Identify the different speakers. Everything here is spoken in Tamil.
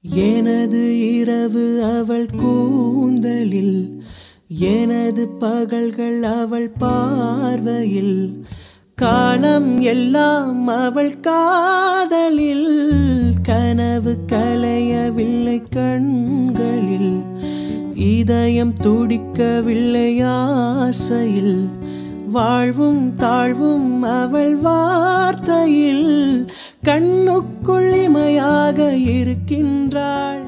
Speaker 1: எனது இரவு அவள் கூந்தலில் எனது பகல்கள் அவள் பார்வையில் காலம் எல்லாம் அவள் காதலில் கனவு கலையவில்லை கண்களில் இதயம் துடிக்கவில்லை ஆசையில் வாழ்வும் தாழ்வும் அவள் வார்த்தையில் கண்ணுக்குள் இமையாக இருக்கின்றாள்